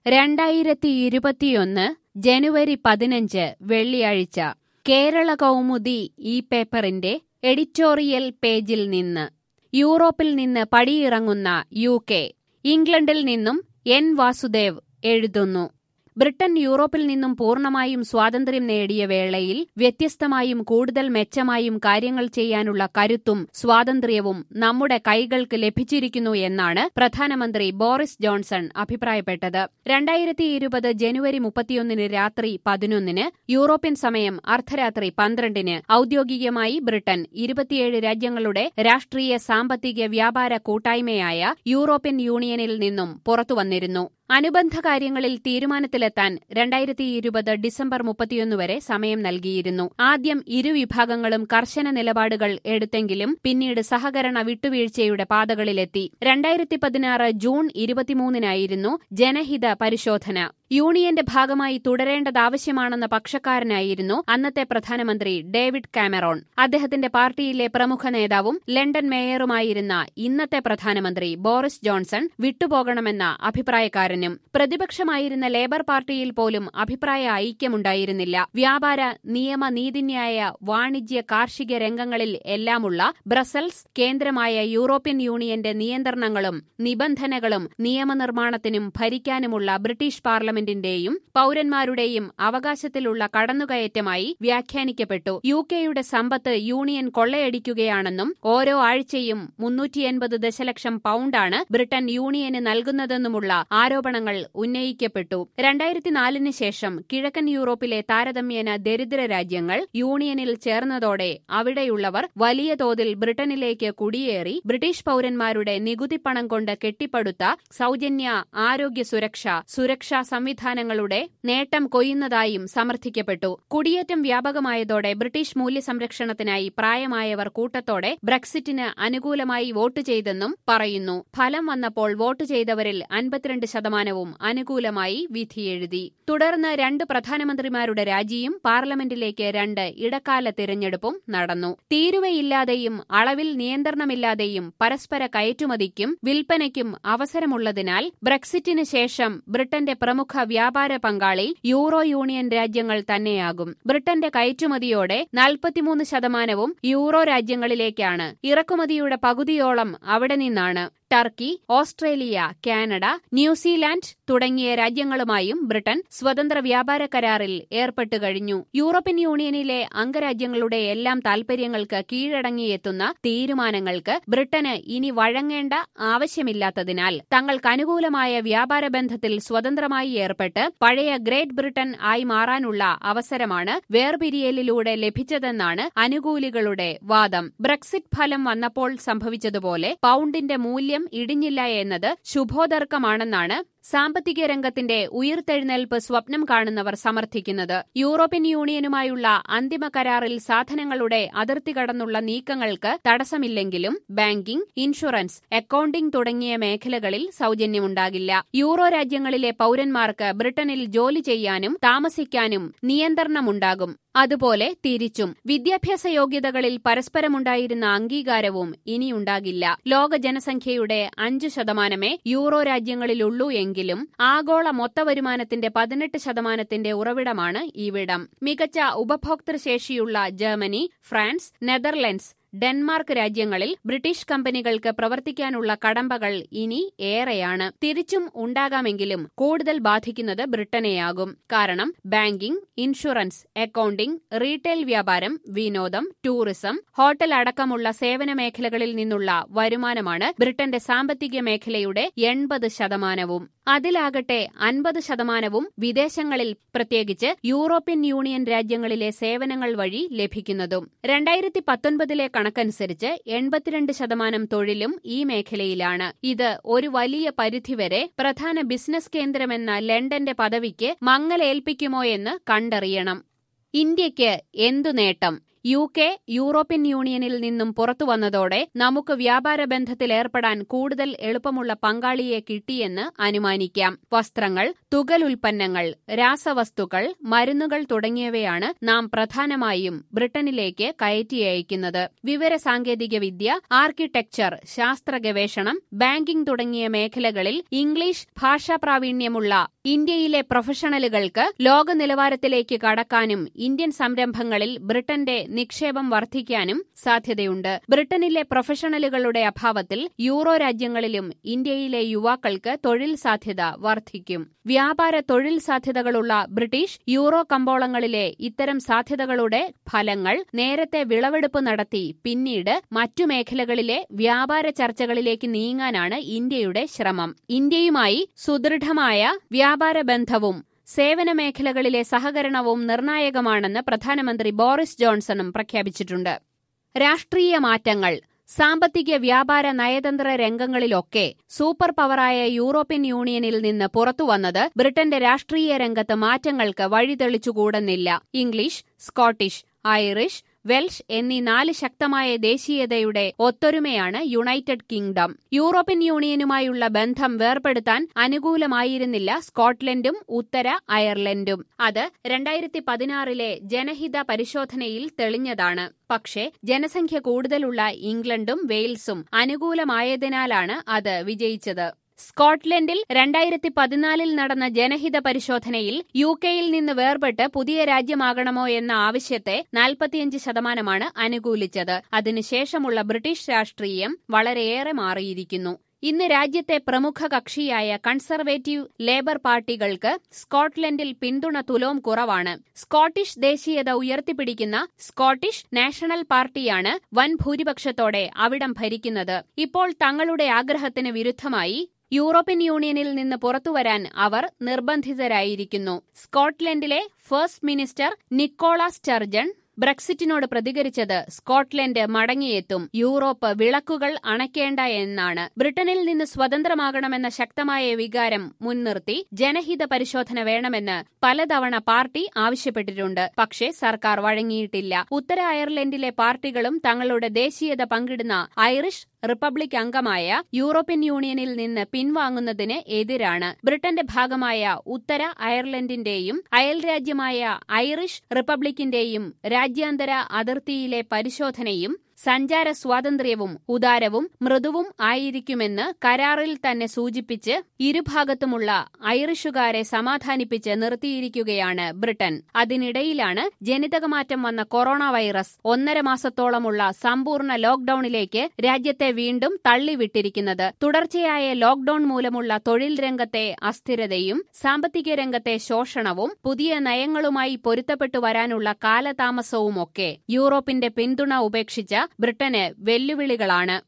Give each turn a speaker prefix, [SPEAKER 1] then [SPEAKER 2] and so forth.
[SPEAKER 1] രണ്ടായിരത്തി ഇരുപത്തിയൊന്ന് ജനുവരി പതിനഞ്ച് വെള്ളിയാഴ്ച കേരള കൗമുദി ഈ പേപ്പറിന്റെ എഡിറ്റോറിയൽ പേജിൽ നിന്ന് യൂറോപ്പിൽ നിന്ന് പടിയിറങ്ങുന്ന യു കെ ഇംഗ്ലണ്ടിൽ നിന്നും എൻ വാസുദേവ് എഴുതുന്നു ബ്രിട്ടൻ യൂറോപ്പിൽ നിന്നും പൂർണ്ണമായും സ്വാതന്ത്ര്യം നേടിയ വേളയിൽ വ്യത്യസ്തമായും കൂടുതൽ മെച്ചമായും കാര്യങ്ങൾ ചെയ്യാനുള്ള കരുത്തും സ്വാതന്ത്ര്യവും നമ്മുടെ കൈകൾക്ക് ലഭിച്ചിരിക്കുന്നു എന്നാണ് പ്രധാനമന്ത്രി ബോറിസ് ജോൺസൺ അഭിപ്രായപ്പെട്ടത് രണ്ടായിരത്തി ഇരുപത് ജനുവരി മുപ്പത്തിയൊന്നിന് രാത്രി പതിനൊന്നിന് യൂറോപ്യൻ സമയം അർദ്ധരാത്രി പന്ത്രണ്ടിന് ഔദ്യോഗികമായി ബ്രിട്ടൻ ഇരുപത്തിയേഴ് രാജ്യങ്ങളുടെ രാഷ്ട്രീയ സാമ്പത്തിക വ്യാപാര കൂട്ടായ്മയായ യൂറോപ്യൻ യൂണിയനിൽ നിന്നും പുറത്തുവന്നിരുന്നു അനുബന്ധ കാര്യങ്ങളിൽ തീരുമാനത്തിലെത്താൻ രണ്ടായിരത്തി ഇരുപത് ഡിസംബർ മുപ്പത്തിയൊന്ന് വരെ സമയം നൽകിയിരുന്നു ആദ്യം ഇരുവിഭാഗങ്ങളും കർശന നിലപാടുകൾ എടുത്തെങ്കിലും പിന്നീട് സഹകരണ വിട്ടുവീഴ്ചയുടെ പാതകളിലെത്തി രണ്ടായിരത്തി പതിനാറ് ജൂൺ ഇരുപത്തിമൂന്നിനായിരുന്നു ജനഹിത പരിശോധന യൂണിയന്റെ ഭാഗമായി തുടരേണ്ടതാവശ്യമാണെന്ന പക്ഷക്കാരനായിരുന്നു അന്നത്തെ പ്രധാനമന്ത്രി ഡേവിഡ് കാമറോൺ അദ്ദേഹത്തിന്റെ പാർട്ടിയിലെ പ്രമുഖ നേതാവും ലണ്ടൻ മേയറുമായിരുന്ന ഇന്നത്തെ പ്രധാനമന്ത്രി ബോറിസ് ജോൺസൺ വിട്ടുപോകണമെന്ന അഭിപ്രായക്കാരനും പ്രതിപക്ഷമായിരുന്ന ലേബർ പാർട്ടിയിൽ പോലും അഭിപ്രായ ഐക്യമുണ്ടായിരുന്നില്ല വ്യാപാര നിയമ നീതിന്യായ വാണിജ്യ കാർഷിക രംഗങ്ങളിൽ എല്ലാമുള്ള ബ്രസൽസ് കേന്ദ്രമായ യൂറോപ്യൻ യൂണിയന്റെ നിയന്ത്രണങ്ങളും നിബന്ധനകളും നിയമനിർമ്മാണത്തിനും ഭരിക്കാനുമുള്ള ബ്രിട്ടീഷ് പാർലമെന്റിന്റെയും പൌരന്മാരുടെയും അവകാശത്തിലുള്ള കടന്നുകയറ്റമായി വ്യാഖ്യാനിക്കപ്പെട്ടു യു കെയുടെ സമ്പത്ത് യൂണിയൻ കൊള്ളയടിക്കുകയാണെന്നും ഓരോ ആഴ്ചയും മുന്നൂറ്റിയൻപത് ദശലക്ഷം പൌണ്ടാണ് ബ്രിട്ടൻ യൂണിയന് നൽകുന്നതെന്നുമുള്ള ആരോപണങ്ങൾ ഉന്നയിക്കപ്പെട്ടു രണ്ടായിരത്തിനാലിന് ശേഷം കിഴക്കൻ യൂറോപ്പിലെ താരതമ്യേന ദരിദ്ര രാജ്യങ്ങൾ യൂണിയനിൽ ചേർന്നതോടെ അവിടെയുള്ളവർ വലിയ തോതിൽ ബ്രിട്ടനിലേക്ക് കുടിയേറി ബ്രിട്ടീഷ് പൌരന്മാരുടെ നികുതിപ്പണം കൊണ്ട് കെട്ടിപ്പടുത്ത സൌജന്യ ആരോഗ്യ സുരക്ഷ സുരക്ഷാ സംവിധാനങ്ങളുടെ നേട്ടം കൊയ്യുന്നതായും സമർത്ഥിക്കപ്പെട്ടു കുടിയേറ്റം വ്യാപകമായതോടെ ബ്രിട്ടീഷ് മൂല്യസംരക്ഷണത്തിനായി പ്രായമായവർ കൂട്ടത്തോടെ ബ്രക്സിറ്റിന് അനുകൂലമായി വോട്ട് ചെയ്തെന്നും പറയുന്നു ഫലം വന്നപ്പോൾ വോട്ട് ചെയ്തവരിൽ അൻപത്തിരണ്ട് ശതമാനവും അനുകൂലമായി വിധിയെഴുതി തുടർന്ന് രണ്ട് പ്രധാനമന്ത്രിമാരുടെ രാജിയും പാർലമെന്റിലേക്ക് രണ്ട് ഇടക്കാല തിരഞ്ഞെടുപ്പും നടന്നു തീരുവയില്ലാതെയും അളവിൽ നിയന്ത്രണമില്ലാതെയും പരസ്പര കയറ്റുമതിക്കും വിൽപ്പനയ്ക്കും അവസരമുള്ളതിനാൽ ബ്രക്സിറ്റിന് ശേഷം ബ്രിട്ടന്റെ പ്രമുഖ വ്യാപാര പങ്കാളി യൂറോ യൂണിയൻ രാജ്യങ്ങൾ തന്നെയാകും ബ്രിട്ടന്റെ കയറ്റുമതിയോടെ നാൽപ്പത്തിമൂന്ന് ശതമാനവും യൂറോ രാജ്യങ്ങളിലേക്കാണ് ഇറക്കുമതിയുടെ പകുതിയോളം അവിടെ നിന്നാണ് ടർക്കി ഓസ്ട്രേലിയ കാനഡ ന്യൂസിലാൻഡ് തുടങ്ങിയ രാജ്യങ്ങളുമായും ബ്രിട്ടൻ സ്വതന്ത്ര വ്യാപാര കരാറിൽ ഏർപ്പെട്ടു കഴിഞ്ഞു യൂറോപ്യൻ യൂണിയനിലെ അംഗരാജ്യങ്ങളുടെ എല്ലാം താൽപര്യങ്ങൾക്ക് കീഴടങ്ങിയെത്തുന്ന തീരുമാനങ്ങൾക്ക് ബ്രിട്ടന് ഇനി വഴങ്ങേണ്ട ആവശ്യമില്ലാത്തതിനാൽ തങ്ങൾക്ക് അനുകൂലമായ വ്യാപാര ബന്ധത്തിൽ സ്വതന്ത്രമായി ഏർപ്പെട്ട് പഴയ ഗ്രേറ്റ് ബ്രിട്ടൻ ആയി മാറാനുള്ള അവസരമാണ് വേർപിരിയലിലൂടെ ലഭിച്ചതെന്നാണ് അനുകൂലികളുടെ വാദം ബ്രക്സിറ്റ് ഫലം വന്നപ്പോൾ സംഭവിച്ചതുപോലെ പൌണ്ടിന്റെ മൂല്യം ഇടിഞ്ഞില്ല എന്നത് ശുഭോദർക്കമാണെന്നാണ് സാമ്പത്തിക രംഗത്തിന്റെ ഉയിർത്തെഴുന്നേൽപ്പ് സ്വപ്നം കാണുന്നവർ സമർത്ഥിക്കുന്നത് യൂറോപ്യൻ യൂണിയനുമായുള്ള അന്തിമ കരാറിൽ സാധനങ്ങളുടെ അതിർത്തി കടന്നുള്ള നീക്കങ്ങൾക്ക് തടസ്സമില്ലെങ്കിലും ബാങ്കിംഗ് ഇൻഷുറൻസ് അക്കൌണ്ടിംഗ് തുടങ്ങിയ മേഖലകളിൽ സൌജന്യമുണ്ടാകില്ല യൂറോ രാജ്യങ്ങളിലെ പൌരന്മാർക്ക് ബ്രിട്ടനിൽ ജോലി ചെയ്യാനും താമസിക്കാനും നിയന്ത്രണമുണ്ടാകും അതുപോലെ തിരിച്ചും വിദ്യാഭ്യാസ യോഗ്യതകളിൽ പരസ്പരമുണ്ടായിരുന്ന അംഗീകാരവും ഇനിയുണ്ടാകില്ല ലോക ജനസംഖ്യയുടെ അഞ്ചു ശതമാനമേ യൂറോ രാജ്യങ്ങളിലുള്ളൂ എങ്കിലും ആഗോള മൊത്തവരുമാനത്തിന്റെ പതിനെട്ട് ശതമാനത്തിന്റെ ഉറവിടമാണ് ഇവിടം മികച്ച ഉപഭോക്തൃശേഷിയുള്ള ജർമ്മനി ഫ്രാൻസ് നെതർലൻഡ്സ് ഡെൻമാർക്ക് രാജ്യങ്ങളിൽ ബ്രിട്ടീഷ് കമ്പനികൾക്ക് പ്രവർത്തിക്കാനുള്ള കടമ്പകൾ ഇനി ഏറെയാണ് തിരിച്ചും ഉണ്ടാകാമെങ്കിലും കൂടുതൽ ബാധിക്കുന്നത് ബ്രിട്ടനെയാകും കാരണം ബാങ്കിംഗ് ഇൻഷുറൻസ് അക്കൌണ്ടിംഗ് റീറ്റെയിൽ വ്യാപാരം വിനോദം ടൂറിസം ഹോട്ടൽ അടക്കമുള്ള സേവന മേഖലകളിൽ നിന്നുള്ള വരുമാനമാണ് ബ്രിട്ടന്റെ സാമ്പത്തിക മേഖലയുടെ എൺപത് ശതമാനവും അതിലാകട്ടെ അൻപത് ശതമാനവും വിദേശങ്ങളിൽ പ്രത്യേകിച്ച് യൂറോപ്യൻ യൂണിയൻ രാജ്യങ്ങളിലെ സേവനങ്ങൾ വഴി ലഭിക്കുന്നതും രണ്ടായിരത്തി പത്തൊൻപതിലെ കണക്കനുസരിച്ച് എൺപത്തിരണ്ട് ശതമാനം തൊഴിലും ഈ മേഖലയിലാണ് ഇത് ഒരു വലിയ പരിധിവരെ പ്രധാന ബിസിനസ് കേന്ദ്രമെന്ന ലണ്ടന്റെ പദവിക്ക് മങ്ങലേൽപ്പിക്കുമോ എന്ന് കണ്ടറിയണം ഇന്ത്യയ്ക്ക് എന്തു നേട്ടം യു കെ യൂറോപ്യൻ യൂണിയനിൽ നിന്നും പുറത്തു വന്നതോടെ നമുക്ക് വ്യാപാര ബന്ധത്തിലേർപ്പെടാൻ കൂടുതൽ എളുപ്പമുള്ള പങ്കാളിയെ കിട്ടിയെന്ന് അനുമാനിക്കാം വസ്ത്രങ്ങൾ തുകൽ ഉൽപ്പന്നങ്ങൾ രാസവസ്തുക്കൾ മരുന്നുകൾ തുടങ്ങിയവയാണ് നാം പ്രധാനമായും ബ്രിട്ടനിലേക്ക് കയറ്റി അയക്കുന്നത് വിവര സാങ്കേതിക വിദ്യ ആർക്കിടെക്ചർ ശാസ്ത്ര ഗവേഷണം ബാങ്കിംഗ് തുടങ്ങിയ മേഖലകളിൽ ഇംഗ്ലീഷ് ഭാഷാ പ്രാവീണ്യമുള്ള ഇന്ത്യയിലെ പ്രൊഫഷണലുകൾക്ക് ലോക നിലവാരത്തിലേക്ക് കടക്കാനും ഇന്ത്യൻ സംരംഭങ്ങളിൽ ബ്രിട്ടന്റെ നിക്ഷേപം വർദ്ധിക്കാനും സാധ്യതയുണ്ട് ബ്രിട്ടനിലെ പ്രൊഫഷണലുകളുടെ അഭാവത്തിൽ യൂറോ രാജ്യങ്ങളിലും ഇന്ത്യയിലെ യുവാക്കൾക്ക് തൊഴിൽ സാധ്യത വർദ്ധിക്കും വ്യാപാര തൊഴിൽ സാധ്യതകളുള്ള ബ്രിട്ടീഷ് യൂറോ കമ്പോളങ്ങളിലെ ഇത്തരം സാധ്യതകളുടെ ഫലങ്ങൾ നേരത്തെ വിളവെടുപ്പ് നടത്തി പിന്നീട് മറ്റു മേഖലകളിലെ വ്യാപാര ചർച്ചകളിലേക്ക് നീങ്ങാനാണ് ഇന്ത്യയുടെ ശ്രമം ഇന്ത്യയുമായി സുദൃഢമായ വ്യാപാര ബന്ധവും സേവന മേഖലകളിലെ സഹകരണവും നിർണായകമാണെന്ന് പ്രധാനമന്ത്രി ബോറിസ് ജോൺസണും പ്രഖ്യാപിച്ചിട്ടുണ്ട് രാഷ്ട്രീയ മാറ്റങ്ങൾ സാമ്പത്തിക വ്യാപാര നയതന്ത്ര രംഗങ്ങളിലൊക്കെ സൂപ്പർ പവറായ യൂറോപ്യൻ യൂണിയനിൽ നിന്ന് പുറത്തുവന്നത് ബ്രിട്ടന്റെ രാഷ്ട്രീയ രംഗത്ത് മാറ്റങ്ങൾക്ക് വഴിതെളിച്ചുകൂടുന്നില്ല ഇംഗ്ലീഷ് സ്കോട്ടിഷ് ഐറിഷ് വെൽഷ് എന്നീ നാല് ശക്തമായ ദേശീയതയുടെ ഒത്തൊരുമയാണ് യുണൈറ്റഡ് കിങ്ഡം യൂറോപ്യൻ യൂണിയനുമായുള്ള ബന്ധം വേർപെടുത്താൻ അനുകൂലമായിരുന്നില്ല സ്കോട്ട്ലൻഡും ഉത്തര അയർലൻഡും അത് രണ്ടായിരത്തി പതിനാറിലെ ജനഹിത പരിശോധനയിൽ തെളിഞ്ഞതാണ് പക്ഷേ ജനസംഖ്യ കൂടുതലുള്ള ഇംഗ്ലണ്ടും വെയിൽസും അനുകൂലമായതിനാലാണ് അത് വിജയിച്ചത് സ്കോട്ട്ലൻഡിൽ രണ്ടായിരത്തി പതിനാലിൽ നടന്ന ജനഹിത പരിശോധനയിൽ യു കെയിൽ നിന്ന് വേർപെട്ട് പുതിയ രാജ്യമാകണമോ എന്ന ആവശ്യത്തെ നാൽപ്പത്തിയഞ്ച് ശതമാനമാണ് അനുകൂലിച്ചത് അതിനുശേഷമുള്ള ബ്രിട്ടീഷ് രാഷ്ട്രീയം വളരെയേറെ മാറിയിരിക്കുന്നു ഇന്ന് രാജ്യത്തെ പ്രമുഖ കക്ഷിയായ കൺസർവേറ്റീവ് ലേബർ പാർട്ടികൾക്ക് സ്കോട്ട്ലൻഡിൽ പിന്തുണ തുലോം കുറവാണ് സ്കോട്ടിഷ് ദേശീയത ഉയർത്തിപ്പിടിക്കുന്ന സ്കോട്ടിഷ് നാഷണൽ പാർട്ടിയാണ് വൻ ഭൂരിപക്ഷത്തോടെ അവിടം ഭരിക്കുന്നത് ഇപ്പോൾ തങ്ങളുടെ ആഗ്രഹത്തിന് വിരുദ്ധമായി യൂറോപ്യൻ യൂണിയനിൽ നിന്ന് പുറത്തുവരാൻ അവർ നിർബന്ധിതരായിരിക്കുന്നു സ്കോട്ട്ലൻഡിലെ ഫസ്റ്റ് മിനിസ്റ്റർ നിക്കോള സ്റ്റർജൺ ബ്രക്സിറ്റിനോട് പ്രതികരിച്ചത് സ്കോട്ട്ലൻഡ് മടങ്ങിയെത്തും യൂറോപ്പ് വിളക്കുകൾ അണയ്ക്കേണ്ട എന്നാണ് ബ്രിട്ടനിൽ നിന്ന് സ്വതന്ത്രമാകണമെന്ന ശക്തമായ വികാരം മുൻനിർത്തി ജനഹിത പരിശോധന വേണമെന്ന് പലതവണ പാർട്ടി ആവശ്യപ്പെട്ടിട്ടുണ്ട് പക്ഷേ സർക്കാർ വഴങ്ങിയിട്ടില്ല ഉത്തര അയർലൻഡിലെ പാർട്ടികളും തങ്ങളുടെ ദേശീയത പങ്കിടുന്ന ഐറിഷ് റിപ്പബ്ലിക് അംഗമായ യൂറോപ്യൻ യൂണിയനിൽ നിന്ന് പിൻവാങ്ങുന്നതിന് എതിരാണ് ബ്രിട്ടന്റെ ഭാഗമായ ഉത്തര അയർലൻഡിന്റെയും അയൽരാജ്യമായ ഐറിഷ് റിപ്പബ്ലിക്കിന്റെയും രാജ്യാന്തര അതിർത്തിയിലെ പരിശോധനയും സഞ്ചാര സ്വാതന്ത്ര്യവും ഉദാരവും മൃദുവും ആയിരിക്കുമെന്ന് കരാറിൽ തന്നെ സൂചിപ്പിച്ച് ഇരുഭാഗത്തുമുള്ള ഐറിഷുകാരെ സമാധാനിപ്പിച്ച് നിർത്തിയിരിക്കുകയാണ് ബ്രിട്ടൻ അതിനിടയിലാണ് ജനിതകമാറ്റം വന്ന കൊറോണ വൈറസ് ഒന്നര മാസത്തോളമുള്ള സമ്പൂർണ്ണ ലോക്ഡൌണിലേക്ക് രാജ്യത്തെ വീണ്ടും തള്ളിവിട്ടിരിക്കുന്നത് തുടർച്ചയായ ലോക്ഡൌൺ മൂലമുള്ള തൊഴിൽ രംഗത്തെ അസ്ഥിരതയും സാമ്പത്തിക രംഗത്തെ ശോഷണവും പുതിയ നയങ്ങളുമായി പൊരുത്തപ്പെട്ടു വരാനുള്ള കാലതാമസവുമൊക്കെ യൂറോപ്പിന്റെ പിന്തുണ ഉപേക്ഷിച്ച ബ്രിട്ടന് വെല്ലുവിളികളാണ്